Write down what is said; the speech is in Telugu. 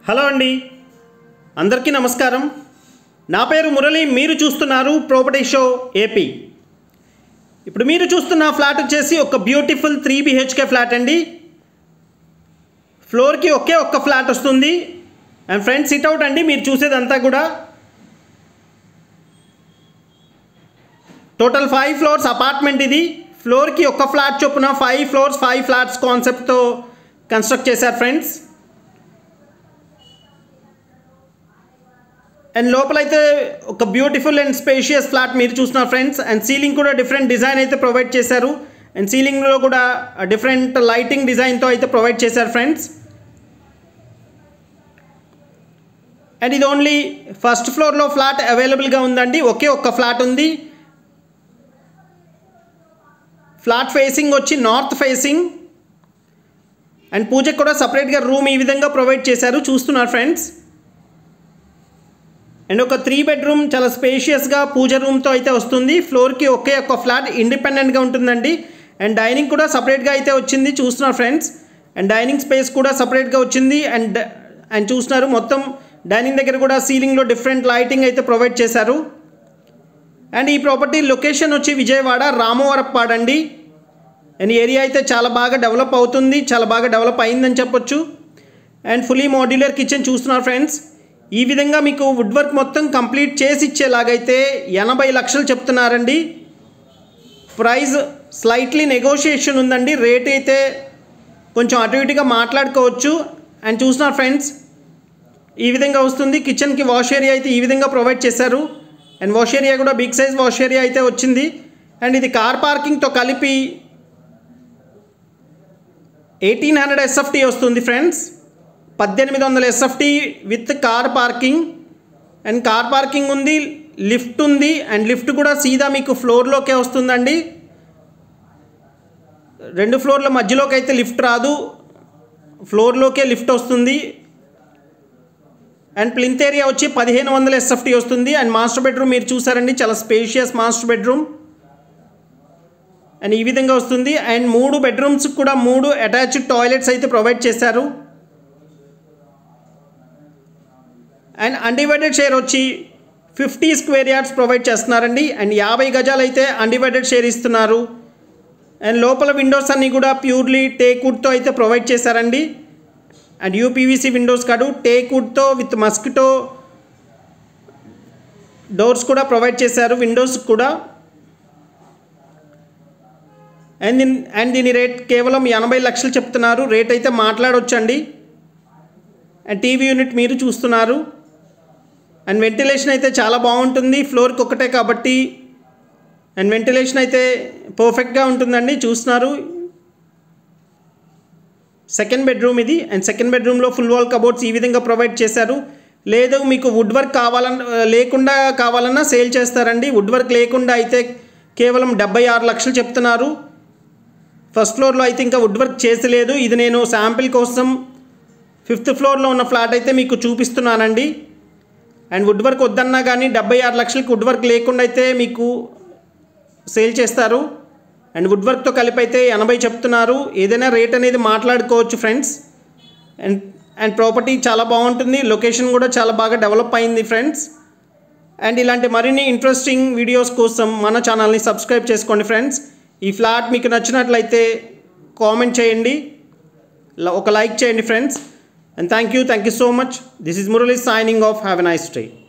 హలో అండి అందరికీ నమస్కారం నా పేరు మురళి మీరు చూస్తున్నారు ప్రాపర్టీ షో ఏపీ ఇప్పుడు మీరు చూస్తున్న ఫ్లాట్ వచ్చేసి ఒక బ్యూటిఫుల్ త్రీ బిహెచ్కే ఫ్లాట్ అండి ఫ్లోర్కి ఒకే ఒక్క ఫ్లాట్ వస్తుంది అండ్ ఫ్రంట్ సిట్అవుట్ అండి మీరు చూసేదంతా కూడా టోటల్ ఫైవ్ ఫ్లోర్స్ అపార్ట్మెంట్ ఇది ఫ్లోర్కి ఒక్క ఫ్లాట్ చొప్పున ఫైవ్ ఫ్లోర్స్ ఫైవ్ ఫ్లాట్స్ కాన్సెప్ట్తో కన్స్ట్రక్ట్ చేశారు ఫ్రెండ్స్ అండ్ లోపలైతే ఒక బ్యూటిఫుల్ అండ్ స్పేషియస్ ఫ్లాట్ మీరు చూస్తున్నారు ఫ్రెండ్స్ అండ్ సీలింగ్ కూడా డిఫరెంట్ డిజైన్ అయితే ప్రొవైడ్ చేశారు అండ్ సీలింగ్లో కూడా డిఫరెంట్ లైటింగ్ డిజైన్తో అయితే ప్రొవైడ్ చేశారు ఫ్రెండ్స్ అండ్ ఇది ఓన్లీ ఫస్ట్ ఫ్లోర్లో ఫ్లాట్ అవైలబుల్గా ఉందండి ఒకే ఒక్క ఫ్లాట్ ఉంది ఫ్లాట్ ఫేసింగ్ వచ్చి నార్త్ ఫేసింగ్ అండ్ పూజకు కూడా సపరేట్గా రూమ్ ఈ విధంగా ప్రొవైడ్ చేశారు చూస్తున్నారు ఫ్రెండ్స్ అండ్ ఒక త్రీ బెడ్రూమ్ చాలా స్పేషియస్గా పూజ రూమ్తో అయితే వస్తుంది ఫ్లోర్కి ఒకే ఒక ఫ్లాట్ ఇండిపెండెంట్గా ఉంటుందండి అండ్ డైనింగ్ కూడా సపరేట్గా అయితే వచ్చింది చూస్తున్నారు ఫ్రెండ్స్ అండ్ డైనింగ్ స్పేస్ కూడా సపరేట్గా వచ్చింది అండ్ అండ్ చూస్తున్నారు మొత్తం డైనింగ్ దగ్గర కూడా సీలింగ్లో డిఫరెంట్ లైటింగ్ అయితే ప్రొవైడ్ చేశారు అండ్ ఈ ప్రాపర్టీ లొకేషన్ వచ్చి విజయవాడ రామవరప్పాడ్ అండి అండ్ ఏరియా అయితే చాలా బాగా డెవలప్ అవుతుంది చాలా బాగా డెవలప్ అయిందని చెప్పొచ్చు అండ్ ఫుల్లీ మోడ్యులర్ కిచెన్ చూస్తున్నారు ఫ్రెండ్స్ ఈ విధంగా మీకు వుడ్ వర్క్ మొత్తం కంప్లీట్ చేసి ఇచ్చేలాగైతే ఎనభై లక్షలు చెప్తున్నారండి ప్రైస్ స్లైట్లీ నెగోషియేషన్ ఉందండి రేట్ అయితే కొంచెం అటు ఇటుగా మాట్లాడుకోవచ్చు అండ్ చూస్తున్నారు ఫ్రెండ్స్ ఈ విధంగా వస్తుంది కిచెన్కి వాష్ ఏరియా అయితే ఈ విధంగా ప్రొవైడ్ చేశారు అండ్ వాష్ ఏరియా కూడా బిగ్ సైజ్ వాష్ ఏరియా అయితే వచ్చింది అండ్ ఇది కార్ పార్కింగ్తో కలిపి ఎయిటీన్ హండ్రెడ్ ఎస్ఎఫ్టీ వస్తుంది ఫ్రెండ్స్ పద్దెనిమిది వందల SFT with car parking and car parking ఉంది లిఫ్ట్ ఉంది అండ్ లిఫ్ట్ కూడా సీదా మీకు ఫ్లోర్లోకే వస్తుందండి రెండు ఫ్లోర్ల మధ్యలోకి అయితే లిఫ్ట్ రాదు ఫ్లోర్లోకే లిఫ్ట్ వస్తుంది అండ్ ప్లింత్ ఏరియా వచ్చి పదిహేను వందల ఎస్ఎఫ్టీ వస్తుంది అండ్ మాస్టర్ బెడ్రూమ్ మీరు చూసారండి చాలా స్పేషియస్ మాస్టర్ బెడ్రూమ్ అండ్ ఈ విధంగా వస్తుంది అండ్ మూడు బెడ్రూమ్స్ కూడా మూడు అటాచ్డ్ టాయిలెట్స్ అయితే ప్రొవైడ్ చేశారు అండ్ అన్డివైడెడ్ షేర్ వచ్చి ఫిఫ్టీ స్క్వేర్ యార్డ్స్ ప్రొవైడ్ చేస్తున్నారండి అండ్ యాభై గజాలు అయితే అన్డివైడెడ్ షేర్ ఇస్తున్నారు అండ్ లోపల విండోస్ అన్నీ కూడా ప్యూర్లీ టేక్ వుడ్తో అయితే ప్రొవైడ్ చేశారండి అండ్ యూపీవీసీ విండోస్ కాదు టేక్ వుడ్తో విత్ మస్కిటో డోర్స్ కూడా ప్రొవైడ్ చేశారు విండోస్ కూడా అండ్ దీని అండ్ దీని రేట్ కేవలం ఎనభై లక్షలు చెప్తున్నారు రేట్ అయితే మాట్లాడొచ్చండి అండ్ టీవీ యూనిట్ మీరు చూస్తున్నారు అండ్ వెంటిలేషన్ అయితే చాలా బాగుంటుంది ఫ్లోర్కి ఒకటే కాబట్టి అండ్ వెంటిలేషన్ అయితే పర్ఫెక్ట్గా ఉంటుందండి చూస్తున్నారు సెకండ్ బెడ్రూమ్ ఇది అండ్ సెకండ్ బెడ్రూమ్లో ఫుల్ వాల్ కబోర్డ్స్ ఈ విధంగా ప్రొవైడ్ చేశారు లేదు మీకు వుడ్ వర్క్ కావాలన్న లేకుండా కావాలన్నా సేల్ చేస్తారండి వుడ్ వర్క్ లేకుండా అయితే కేవలం డెబ్బై ఆరు లక్షలు చెప్తున్నారు ఫస్ట్ ఫ్లోర్లో అయితే ఇంకా వుడ్ వర్క్ చేసలేదు ఇది నేను శాంపిల్ కోసం ఫిఫ్త్ ఫ్లోర్లో ఉన్న ఫ్లాట్ అయితే మీకు చూపిస్తున్నానండి అండ్ వుడ్ వర్క్ వద్దన్నా కానీ డెబ్బై ఆరు లక్షలకి వుడ్ వర్క్ లేకుండా అయితే మీకు సేల్ చేస్తారు అండ్ వుడ్ వర్క్తో కలిపి అయితే ఎనభై చెప్తున్నారు ఏదైనా రేట్ అనేది మాట్లాడుకోవచ్చు ఫ్రెండ్స్ అండ్ అండ్ ప్రాపర్టీ చాలా బాగుంటుంది లొకేషన్ కూడా చాలా బాగా డెవలప్ అయింది ఫ్రెండ్స్ అండ్ ఇలాంటి మరిన్ని ఇంట్రెస్టింగ్ వీడియోస్ కోసం మన ఛానల్ని సబ్స్క్రైబ్ చేసుకోండి ఫ్రెండ్స్ ఈ ఫ్లాట్ మీకు నచ్చినట్లయితే కామెంట్ చేయండి ఒక లైక్ చేయండి friends and thank you thank you so much this is Murali signing off have a nice day